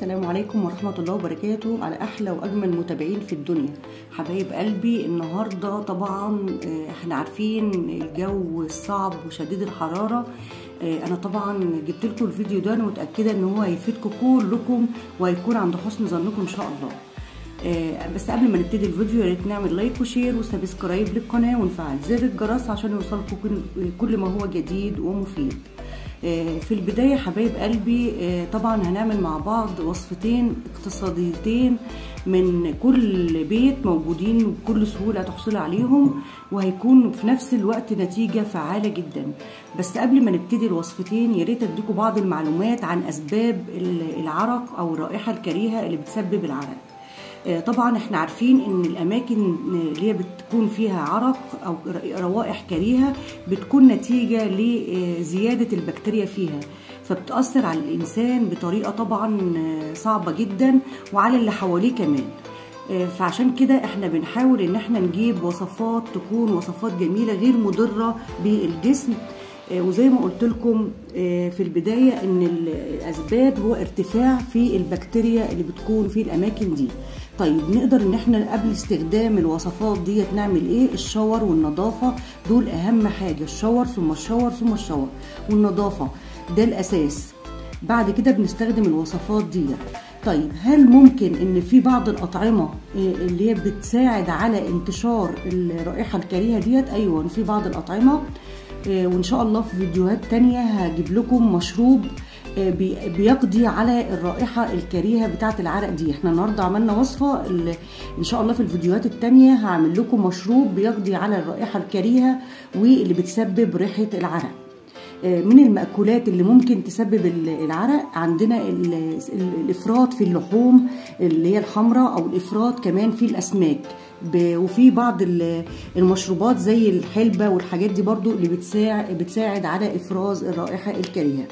السلام عليكم ورحمة الله وبركاته على أحلى وأجمل متابعين في الدنيا حبايب قلبي النهاردة طبعا آه، احنا عارفين الجو الصعب وشديد الحرارة آه، أنا طبعا جبت لكم الفيديو ده أنا متأكدة إن هو هيفيدكم كلكم وهيكون عند حسن ظنكم إن شاء الله آه، بس قبل ما نبتدي الفيديو يا ريت نعمل لايك وشير وسبسكرايب للقناة ونفعل زر الجرس عشان يوصلكم كل- كل ما هو جديد ومفيد آه، في البداية حبايب قلبي آه، طبعا هنعمل مع بعض وصفتين اقتصاديتين من كل بيت موجودين بكل سهولة تحصل عليهم وهيكون في نفس الوقت نتيجة فعالة جدا بس قبل ما نبتدي الوصفتين يا ريت اديكم بعض المعلومات عن اسباب العرق او الرائحة الكريهة اللي بتسبب العرق آه، طبعا احنا عارفين ان الاماكن اللي هي بتكون فيها عرق او روائح كريهه بتكون نتيجه لزياده البكتيريا فيها فبتاثر على الانسان بطريقه طبعا آه، صعبه جدا وعلى اللي حواليه كمان آه، فعشان كده احنا بنحاول ان احنا نجيب وصفات تكون وصفات جميله غير مضره بالجسم آه، وزي ما قلت لكم آه، في البدايه ان الاسباب هو ارتفاع في البكتيريا اللي بتكون في الاماكن دي طيب نقدر ان احنا قبل استخدام الوصفات ديت نعمل ايه الشاور والنظافه دول اهم حاجه الشاور ثم الشاور ثم الشاور والنظافه ده الاساس بعد كده بنستخدم الوصفات دي طيب هل ممكن ان في بعض الاطعمه آه، اللي هي بتساعد على انتشار الرائحه الكريهه ديت ايوه في بعض الاطعمه آه، وان شاء الله في فيديوهات تانية هجيب لكم مشروب آه، بي- بيقضي على الرائحة الكريهة بتاعة العرق دي احنا النهاردة عملنا وصفة ال- ان شاء الله في الفيديوهات التانية هعمل لكم مشروب بيقضي على الرائحة الكريهة واللي بتسبب ريحة العرق آه، من المأكولات اللي ممكن تسبب ال- العرق عندنا ال- ال- الإفراط في اللحوم اللي هي الحمراء أو الإفراط كمان في الأسماك ب- وفي بعض ال- المشروبات زي الحلبة والحاجات دي برضو اللي بتساعد, بتساعد على إفراز الرائحة الكريهة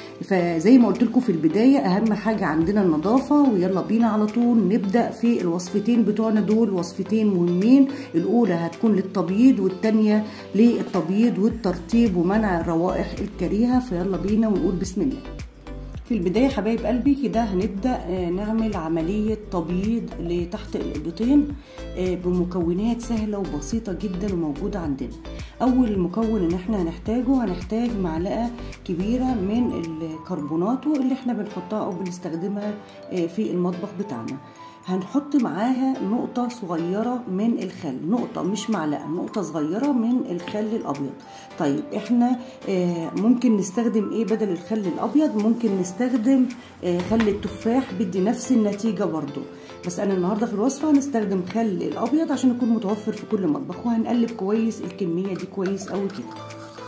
فزي ما قلت لكم في البداية أهم حاجة عندنا النظافة ويلا بينا على طول نبدأ في الوصفتين بتوعنا دول وصفتين مهمين الأولى هتكون للتبييض والتانية للتبييض والترطيب ومنع الروائح الكريهة فيلا بينا ونقول بسم الله في البداية حبايب قلبي كده هنبدأ آه، نعمل عملية تبييض لتحت الإبطين آه، بمكونات سهلة وبسيطة جدا وموجودة عندنا أول مكون إن احنا هنحتاجه هنحتاج معلقة كبيرة من الكربوناتو اللي احنا بنحطها أو بنستخدمها آه، في المطبخ بتاعنا هنحط معاها نقطة صغيرة من الخل نقطة مش معلقة نقطة صغيرة من الخل الأبيض طيب احنا آه، ممكن نستخدم ايه بدل الخل الأبيض ممكن نستخدم آه، خل التفاح بدي نفس النتيجة برضو بس أنا النهاردة في الوصفة هنستخدم خل الأبيض عشان يكون متوفر في كل مطبخ وهنقلب كويس الكمية دي كويس أوي كده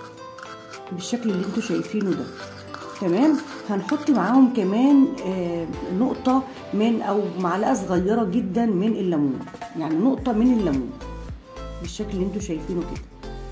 بالشكل اللي انتوا شايفينه ده تمام هنحط معاهم كمان آه، نقطة من أو معلقة صغيرة جدا من الليمون يعني نقطة من الليمون بالشكل اللي انتوا شايفينه كده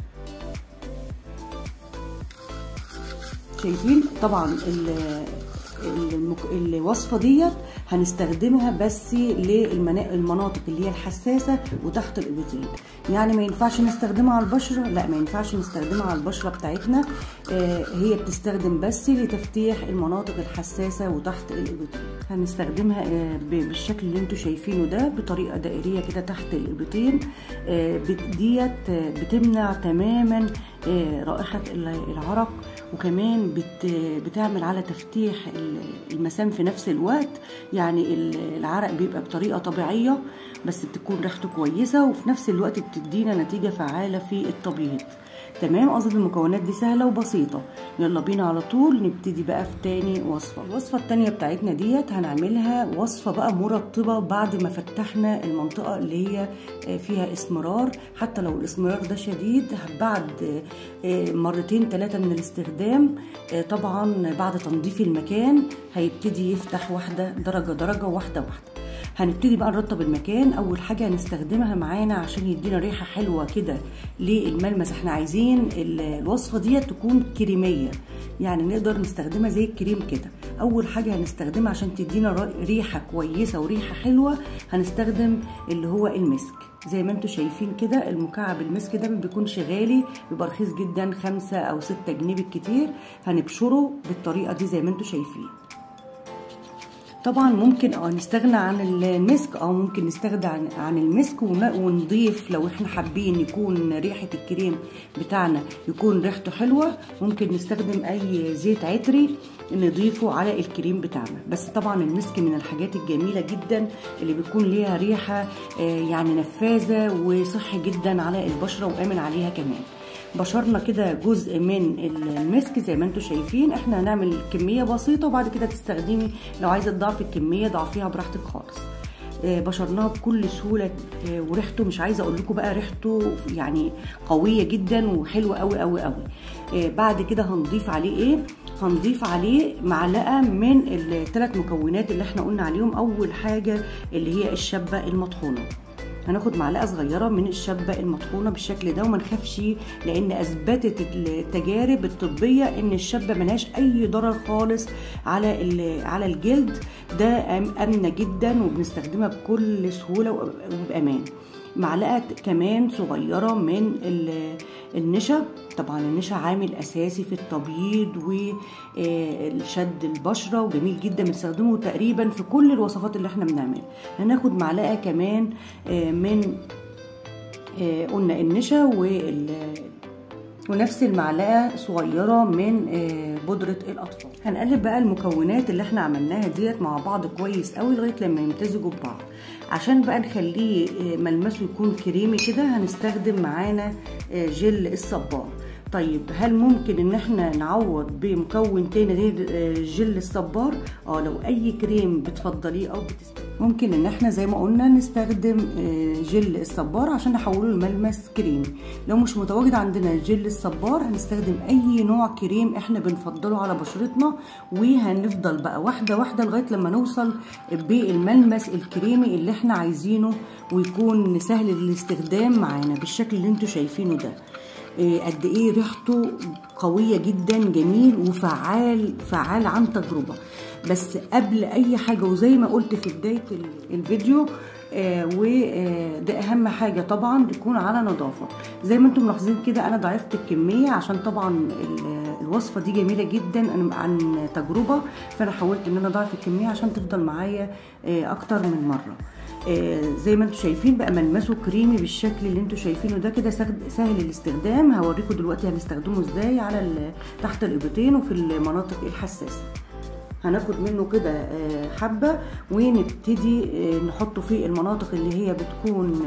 شايفين طبعا ال- المك- الوصفة ديت هنستخدمها بس للمناطق اللي هي الحساسة وتحت الإبطين يعني ما ينفعش نستخدمها على البشرة لا ما ينفعش نستخدمها على البشرة بتاعتنا آه، هي بتستخدم بس لتفتيح المناطق الحساسة وتحت الإبطين هنستخدمها آه، ب- بالشكل اللي انتوا شايفينه ده بطريقة دائرية كده تحت الإبطين آه، بت- ديت آه، بتمنع تماما آه، رائحة العرق وكمان بت بتعمل على تفتيح ال- المسام في نفس الوقت يعني ال- العرق بيبقى بطريقة طبيعية بس بتكون ريحته كويسة وفي نفس الوقت بتدينا نتيجة فعالة في التبييض تمام قصد المكونات دي سهلة وبسيطة يلا بينا على طول نبتدي بقى في تاني وصفة الوصفة التانية بتاعتنا ديت هنعملها وصفة بقى مرطبة بعد ما فتحنا المنطقة اللي هي آه، فيها اسمرار حتى لو الاسمرار ده شديد بعد آه، مرتين ثلاثة من الاستخدام آه، طبعا بعد تنظيف المكان هيبتدي يفتح واحدة درجة درجة واحدة واحدة هنبتدي بقى نرطب المكان اول حاجه هنستخدمها معانا عشان يدينا ريحه حلوه كده للملمس احنا عايزين ال- الوصفه دي تكون كريميه يعني نقدر نستخدمها زي الكريم كده اول حاجه هنستخدمها عشان تدينا ر- ريحه كويسه وريحه حلوه هنستخدم اللي هو المسك زي ما انتم شايفين كده المكعب المسك ده ما بيكونش غالي بيبقى رخيص جدا خمسة او ستة جنيه بالكتير هنبشره بالطريقه دي زي ما انتم شايفين طبعا ممكن اه نستغنى عن المسك اه ممكن نستغنى عن, عن المسك ونضيف لو احنا حابين يكون ريحه الكريم بتاعنا يكون ريحته حلوه ممكن نستخدم اي زيت عطري نضيفه على الكريم بتاعنا بس طبعا المسك من الحاجات الجميله جدا اللي بيكون ليها ريحه يعني نفاذه وصحي جدا على البشره وامن عليها كمان بشرنا كده جزء من المسك زي ما انتم شايفين احنا هنعمل كميه بسيطه وبعد كده تستخدمي لو عايزه تضعفي الكميه ضعفيها براحتك خالص بشرناها بكل سهوله وريحته مش عايزه اقول لكم بقى ريحته يعني قويه جدا وحلوه قوي قوي قوي بعد كده هنضيف عليه ايه هنضيف عليه معلقه من الثلاث مكونات اللي احنا قلنا عليهم اول حاجه اللي هي الشبه المطحونه هناخد معلقه صغيره من الشبه المطحونه بالشكل ده وما نخافش لان اثبتت التجارب الطبيه ان الشبه ملهاش اي ضرر خالص على على الجلد ده امنه جدا وبنستخدمها بكل سهوله وبامان معلقه كمان صغيره من النشا طبعا النشا عامل اساسي في التبييض وشد البشره وجميل جدا بنستخدمه تقريبا في كل الوصفات اللي احنا بنعملها هناخد معلقه كمان من قلنا النشا وال ونفس المعلقه صغيره من بودره الاطفال هنقلب بقى المكونات اللي احنا عملناها ديت مع بعض كويس قوي لغايه لما يمتزجوا ببعض عشان بقى نخليه ملمسه يكون كريمي كده هنستخدم معانا جل الصبار طيب هل ممكن ان احنا نعوض بمكون تاني غير جل الصبار اه لو اي كريم بتفضليه او بتستخدميه ممكن ان احنا زي ما قلنا نستخدم جل الصبار عشان نحوله لملمس كريمي لو مش متواجد عندنا جل الصبار هنستخدم اي نوع كريم احنا بنفضله على بشرتنا وهنفضل بقى واحده واحده لغايه لما نوصل بالملمس الكريمي اللي احنا عايزينه ويكون سهل الاستخدام معانا بالشكل اللي انتوا شايفينه ده قد ايه ريحته قويه جدا جميل وفعال فعال عن تجربه بس قبل اي حاجه وزي ما قلت في بدايه الفيديو آه وده اهم حاجه طبعا تكون على نظافه زي ما انتم ملاحظين كده انا ضعفت الكميه عشان طبعا الوصفه دي جميله جدا انا عن تجربه فانا حاولت ان انا اضعف الكميه عشان تفضل معايا آه اكتر من مره آه زي ما انتم شايفين بقى ملمسه كريمي بالشكل اللي انتم شايفينه ده كده سهل الاستخدام هوريكم دلوقتي هنستخدمه ازاي على تحت الابطين وفي المناطق الحساسه هناخد منه كده حبه ونبتدي نحطه في المناطق اللي هي بتكون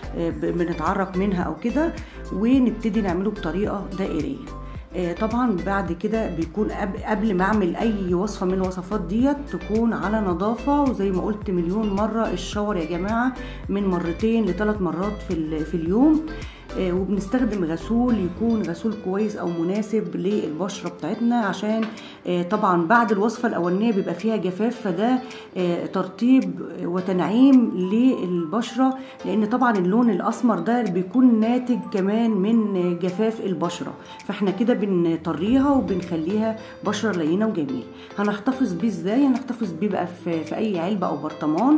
بنتعرق منها او كده ونبتدي نعمله بطريقه دائريه طبعا بعد كده بيكون قبل ما اعمل اي وصفه من الوصفات ديت تكون على نظافه وزي ما قلت مليون مره الشاور يا جماعه من مرتين لثلاث مرات في في اليوم وبنستخدم غسول يكون غسول كويس او مناسب للبشره بتاعتنا عشان طبعا بعد الوصفه الاولانيه بيبقى فيها جفاف فده ترطيب وتنعيم للبشره لان طبعا اللون الاسمر ده بيكون ناتج كمان من جفاف البشره فاحنا كده بنطريها وبنخليها بشره لينه وجميله هنحتفظ بيه ازاي هنحتفظ بيه بقى في اي علبه او برطمان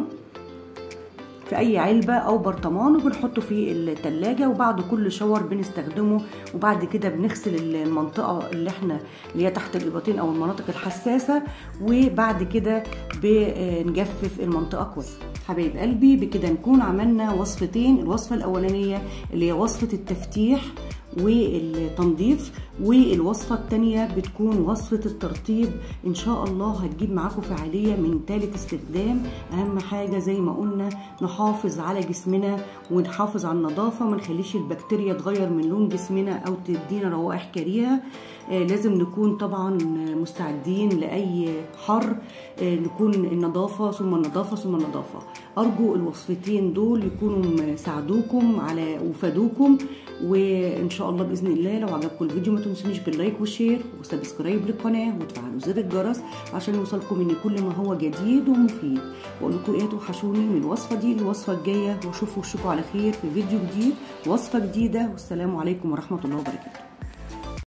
في اي علبة او برطمان وبنحطه في التلاجة وبعد كل شاور بنستخدمه وبعد كده بنغسل المنطقة اللي احنا اللي هي تحت الاباطين او المناطق الحساسة وبعد كده بنجفف المنطقة كويس حبايب قلبي بكده نكون عملنا وصفتين الوصفة الاولانية اللي هي وصفة التفتيح والتنظيف والوصفة التانية بتكون وصفة الترطيب ان شاء الله هتجيب معاكم فعالية من ثالث استخدام اهم حاجة زي ما قلنا نحافظ على جسمنا ونحافظ على النظافة وما نخليش البكتيريا تغير من لون جسمنا او تدينا روائح كريهة آه لازم نكون طبعا مستعدين لاي حر آه نكون النظافة ثم النظافة ثم النظافة ارجو الوصفتين دول يكونوا ساعدوكم على وفادوكم وان شاء الله باذن الله لو عجبكم الفيديو ما تنسونيش باللايك والشير وسبسكرايب للقناه وتفعلوا زر الجرس عشان يوصلكم مني كل ما هو جديد ومفيد واقول لكم ايه توحشوني من الوصفه دي للوصفه الجايه واشوفوا وشكوا على خير في فيديو جديد وصفه جديده والسلام عليكم ورحمه الله وبركاته